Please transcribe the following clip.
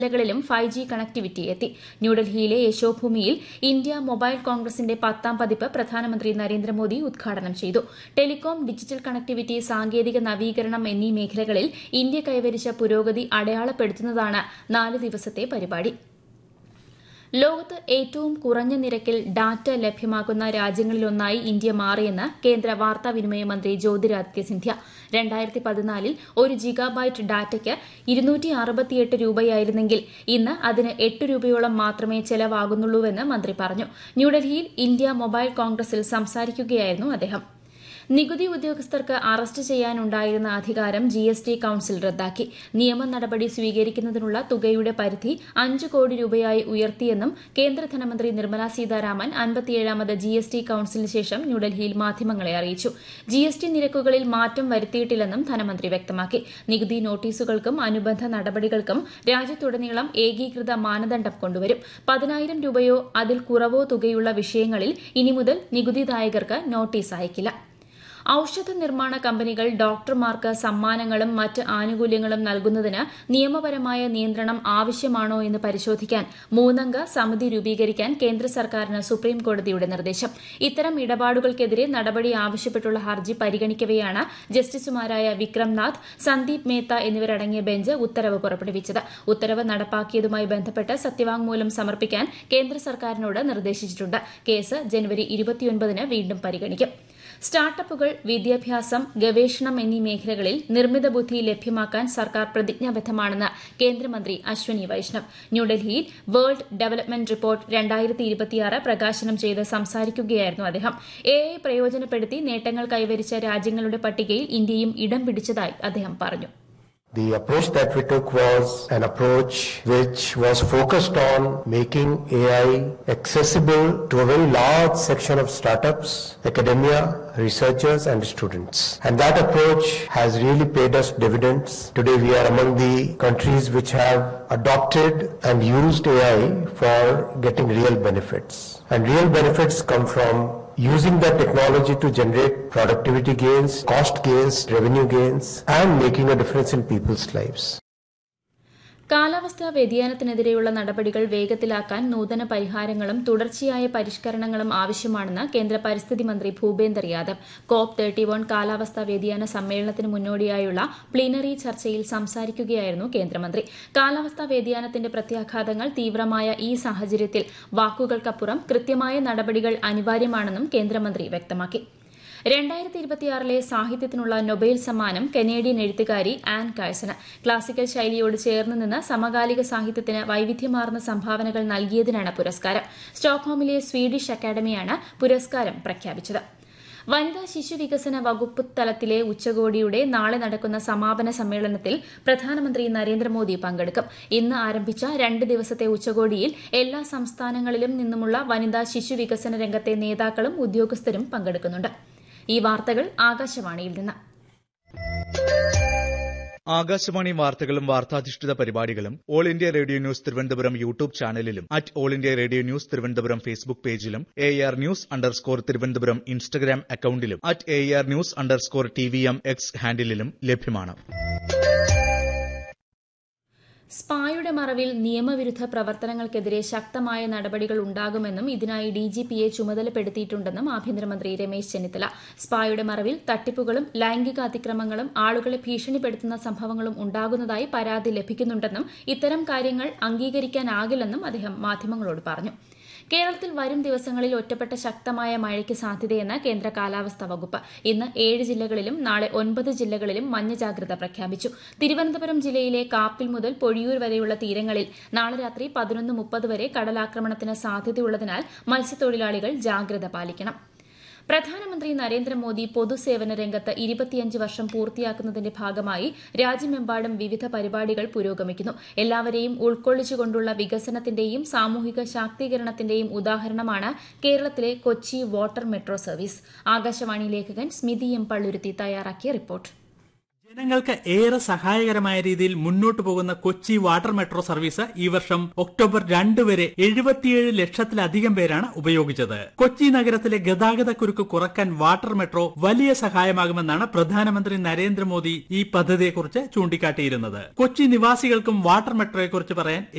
ജില്ലകളിലും five G connectivity എത്തി ന്യൂഡൽഹിയിലെ യശോഭൂമിയിൽ ഇന്ത്യ മൊബൈൽ കോൺഗ്രസിന്റെ പത്താം പതിപ്പ് പ്രധാനമന്ത്രി നരേന്ദ്രമോദി ഉദ്ഘാടനം ചെയ്തു ടെലികോം ഡിജിറ്റൽ കണക്ടിവിറ്റി സാങ്കേതിക നവീകരണം എന്നീ മേഖലകളിൽ ഇന്ത്യ കൈവരിച്ച പുരോഗതി അടയാളപ്പെടുത്തുന്നതാണ് നാല് ദിവസത്തെ പരിപാടി ലോകത്ത് ഏറ്റവും കുറഞ്ഞ നിരക്കിൽ ഡാറ്റ ലഭ്യമാക്കുന്ന രാജ്യങ്ങളിലൊന്നായി ഇന്ത്യ മാറിയെന്ന് കേന്ദ്ര വാർത്താവിനിമയ മന്ത്രി ജ്യോതിരാദിത്യ സിന്ധ്യ രണ്ടായിരത്തി പതിനാലിൽ ഒരു ജിഗാബൈറ്റ് ഡാറ്റയ്ക്ക് ഇരുന്നൂറ്റി അറുപത്തിയെട്ട് രൂപയായിരുന്നെങ്കിൽ ഇന്ന് അതിന് എട്ട് രൂപയോളം മാത്രമേ ചെലവാകുന്നുള്ളൂവെന്ന് മന്ത്രി പറഞ്ഞു ന്യൂഡൽഹിയിൽ ഇന്ത്യ മൊബൈൽ കോൺഗ്രസിൽ സംസാരിക്കുകയായിരുന്നു അദ്ദേഹം നികുതി ഉദ്യോഗസ്ഥർക്ക് അറസ്റ്റ് ചെയ്യാനുണ്ടായിരുന്ന അധികാരം ജി എസ് ടി കൌൺസിൽ റദ്ദാക്കി നിയമ നടപടി സ്വീകരിക്കുന്നതിനുള്ള തുകയുടെ പരിധി അഞ്ച് കോടി രൂപയായി ഉയർത്തിയെന്നും കേന്ദ്ര ധനമന്ത്രി നിർമ്മല സീതാരാമൻ അൻപത്തിയേഴാമത് ജി എസ് ടി കൌൺസിലിന് ശേഷം ന്യൂഡൽഹിയിൽ മാധ്യമങ്ങളെ അറിയിച്ചു ജി എസ് ടി നിരക്കുകളിൽ മാറ്റം വരുത്തിയിട്ടില്ലെന്നും ധനമന്ത്രി വ്യക്തമാക്കി നികുതി നോട്ടീസുകൾക്കും അനുബന്ധ നടപടികൾക്കും രാജ്യത്തുടനീളം ഏകീകൃത മാനദണ്ഡം കൊണ്ടുവരും പതിനായിരം രൂപയോ അതിൽ കുറവോ തുകയുള്ള വിഷയങ്ങളിൽ ഇനി മുതൽ നികുതിദായകർക്ക് നോട്ടീസ് അയക്കില്ല ഔഷധ നിർമ്മാണ കമ്പനികൾ ഡോക്ടർമാർക്ക് സമ്മാനങ്ങളും മറ്റ് ആനുകൂല്യങ്ങളും നൽകുന്നതിന് നിയമപരമായ നിയന്ത്രണം ആവശ്യമാണോ എന്ന് പരിശോധിക്കാൻ മൂന്നംഗ സമിതി രൂപീകരിക്കാൻ കേന്ദ്ര സർക്കാരിന് സുപ്രീം കോടതിയുടെ നിർദ്ദേശം ഇത്തരം ഇടപാടുകൾക്കെതിരെ നടപടി ആവശ്യപ്പെട്ടുള്ള ഹർജി പരിഗണിക്കവെയാണ് ജസ്റ്റിസുമാരായ വിക്രംനാഥ് സന്ദീപ് മേത്ത എന്നിവരടങ്ങിയ ബെഞ്ച് ഉത്തരവ് പുറപ്പെടുവിച്ചത് ഉത്തരവ് നടപ്പാക്കിയതുമായി ബന്ധപ്പെട്ട് സത്യവാങ്മൂലം സമർപ്പിക്കാൻ കേന്ദ്ര സർക്കാരിനോട് നിർദ്ദേശിച്ചിട്ടുണ്ട് കേസ് ജനുവരി ഇരുപത്തിയൊൻപതിന് വീണ്ടും പരിഗണിക്കും സ്റ്റാർട്ടപ്പുകൾ വിദ്യാഭ്യാസം ഗവേഷണം എന്നീ മേഖലകളിൽ നിർമ്മിത ബുദ്ധി ലഭ്യമാക്കാൻ സർക്കാർ പ്രതിജ്ഞാബദ്ധമാണെന്ന് കേന്ദ്രമന്ത്രി അശ്വനി വൈഷ്ണവ് ന്യൂഡൽഹിയിൽ വേൾഡ് ഡെവലപ്മെന്റ് റിപ്പോർട്ട് രണ്ടായിരത്തി ഇരുപത്തിയാറ് പ്രകാശനം ചെയ്ത് സംസാരിക്കുകയായിരുന്നു അദ്ദേഹം എ ഐ പ്രയോജനപ്പെടുത്തി നേട്ടങ്ങൾ കൈവരിച്ച രാജ്യങ്ങളുടെ പട്ടികയിൽ ഇന്ത്യയും ഇടം പിടിച്ചതായി അദ്ദേഹം പറഞ്ഞു The approach that we took was an approach which was focused on making AI accessible to a very large section of startups, academia, researchers and students. And that approach has really paid us dividends. Today we are among the countries which have adopted and used AI for getting real benefits. And real benefits come from using that technology to generate productivity gains, cost gains, revenue gains, and making a difference in people's lives. കാലാവസ്ഥാ വ്യതിയാനത്തിനെതിരെയുള്ള നടപടികൾ വേഗത്തിലാക്കാൻ നൂതന പരിഹാരങ്ങളും തുടർച്ചയായ പരിഷ്കരണങ്ങളും ആവശ്യമാണെന്ന് കേന്ദ്ര പരിസ്ഥിതി മന്ത്രി Bhupender Yadav COP thirty one കാലാവസ്ഥാ വ്യതിയാന സമ്മേളനത്തിന് മുന്നോടിയായുള്ള പ്ലീനറി ചർച്ചയിൽ സംസാരിക്കുകയായിരുന്നു കേന്ദ്രമന്ത്രി കാലാവസ്ഥാ വ്യതിയാനത്തിന്റെ പ്രത്യാഘാതങ്ങൾ തീവ്രമായ ഈ സാഹചര്യത്തിൽ വാക്കുകൾക്കപ്പുറം കൃത്യമായ നടപടികൾ അനിവാര്യമാണെന്നും കേന്ദ്രമന്ത്രി വ്യക്തമാക്കി രണ്ടായിരത്തി ഇരുപത്തിയാറിലെ സാഹിത്യത്തിനുള്ള നൊബേൽ സമ്മാനം കനേഡിയൻ എഴുത്തുകാരി ആൻ കാഴ്സന് ക്ലാസിക്കൽ ശൈലിയോട് ചേർന്ന് നിന്ന് സമകാലിക സാഹിത്യത്തിന് വൈവിധ്യമാർന്ന സംഭാവനകൾ നൽകിയതിനാണ് പുരസ്കാരം സ്റ്റോക്ക്ഹോമിലെ സ്വീഡിഷ് അക്കാദമിയാണ് പുരസ്കാരം പ്രഖ്യാപിച്ചത് വനിതാ ശിശു വികസന വകുപ്പ് തലത്തിലെ ഉച്ചകോടിയുടെ നാളെ നടക്കുന്ന സമാപന സമ്മേളനത്തിൽ പ്രധാനമന്ത്രി നരേന്ദ്രമോദി പങ്കെടുക്കും ഇന്ന് ആരംഭിച്ച രണ്ട് ദിവസത്തെ ഉച്ചകോടിയിൽ എല്ലാ സംസ്ഥാനങ്ങളിലും നിന്നുമുള്ള വനിതാ ശിശു വികസന രംഗത്തെ നേതാക്കളും ഉദ്യോഗസ്ഥരും പങ്കെടുക്കുന്നുണ്ട് ഈ വാർത്തകൾ ആകാശവാണിയിൽ നിന്ന് ആകാശവാണി വാർത്തകളും വാർത്താധിഷ്ഠിത പരിപാടികളും all India radio news Thiruvananthapuram YouTube ചാനലിലും at all India radio news Thiruvananthapuram Facebook പേജിലും A R news underscore Thiruvananthapuram Instagram അക്കൌണ്ടിലും at A R news underscore T V M X ഹാൻഡിലും ലഭ്യമാണ് സ്പായുടെ മറവിൽ നിയമവിരുദ്ധ പ്രവർത്തനങ്ങൾക്കെതിരെ ശക്തമായ നടപടികൾ ഉണ്ടാകുമെന്നും ഇതിനായി ഡിജിപിയെ ചുമതലപ്പെടുത്തിയിട്ടുണ്ടെന്നും ആഭ്യന്തരമന്ത്രി രമേശ് ചെന്നിത്തല സ്പായുടെ മറവിൽ തട്ടിപ്പുകളും ലൈംഗിക അതിക്രമങ്ങളും ആളുകളെ ഭീഷണിപ്പെടുത്തുന്ന സംഭവങ്ങളും ഉണ്ടാകുന്നതായി പരാതി ലഭിക്കുന്നുണ്ടെന്നും ഇത്തരം കാര്യങ്ങൾ അംഗീകരിക്കാനാകില്ലെന്നും അദ്ദേഹം മാധ്യമങ്ങളോട് പറഞ്ഞു കേരളത്തിൽ വരും ദിവസങ്ങളിൽ ഒറ്റപ്പെട്ട ശക്തമായ മഴയ്ക്ക് സാധ്യതയെന്ന് കേന്ദ്ര കാലാവസ്ഥാ വകുപ്പ് ഇന്ന് ഏഴ് ജില്ലകളിലും നാളെ ഒൻപത് ജില്ലകളിലും മഞ്ഞ ജാഗ്രത പ്രഖ്യാപിച്ചു തിരുവനന്തപുരം ജില്ലയിലെ കാപ്പിൽ മുതൽ പൊഴിയൂർ വരെയുള്ള തീരങ്ങളിൽ നാളെ രാത്രി പതിനൊന്ന് മുപ്പത് വരെ കടലാക്രമണത്തിന് സാധ്യതയുള്ളതിനാൽ മത്സ്യത്തൊഴിലാളികൾ ജാഗ്രത പാലിക്കണം പ്രധാനമന്ത്രി നരേന്ദ്രമോദി പൊതുസേവന രംഗത്ത് ഇരുപത്തിയഞ്ച് വർഷം പൂർത്തിയാക്കുന്നതിന്റെ ഭാഗമായി രാജ്യമെമ്പാടും വിവിധ പരിപാടികൾ പുരോഗമിക്കുന്നു എല്ലാവരെയും ഉൾക്കൊള്ളിച്ചുകൊണ്ടുള്ള വികസനത്തിന്റെയും സാമൂഹിക ശാക്തീകരണത്തിന്റെയും ഉദാഹരണമാണ് കേരളത്തിലെ Kochi water metro service Akashvani ലേഖകൻ സ്മിതി എം പള്ളുരുത്തി തയ്യാറാക്കിയ റിപ്പോർട്ട് ജനങ്ങൾക്ക് ഏറെ സഹായകരമായ രീതിയിൽ മുന്നോട്ടു പോകുന്ന കൊച്ചി വാട്ടർ മെട്രോ സർവീസ് ഈ വർഷം ഒക്ടോബർ രണ്ട് വരെ എഴുപത്തിയേഴ് ലക്ഷത്തിലധികം പേരാണ് ഉപയോഗിച്ചത് കൊച്ചി നഗരത്തിലെ ഗതാഗത കുരുക്ക് കുറക്കാൻ വാട്ടർ മെട്രോ വലിയ സഹായമാകുമെന്നാണ് പ്രധാനമന്ത്രി നരേന്ദ്രമോദി ഈ പദ്ധതിയെക്കുറിച്ച് ചൂണ്ടിക്കാട്ടിയിരുന്നത് കൊച്ചി നിവാസികൾക്കും വാട്ടർ മെട്രോയെക്കുറിച്ച് പറയാൻ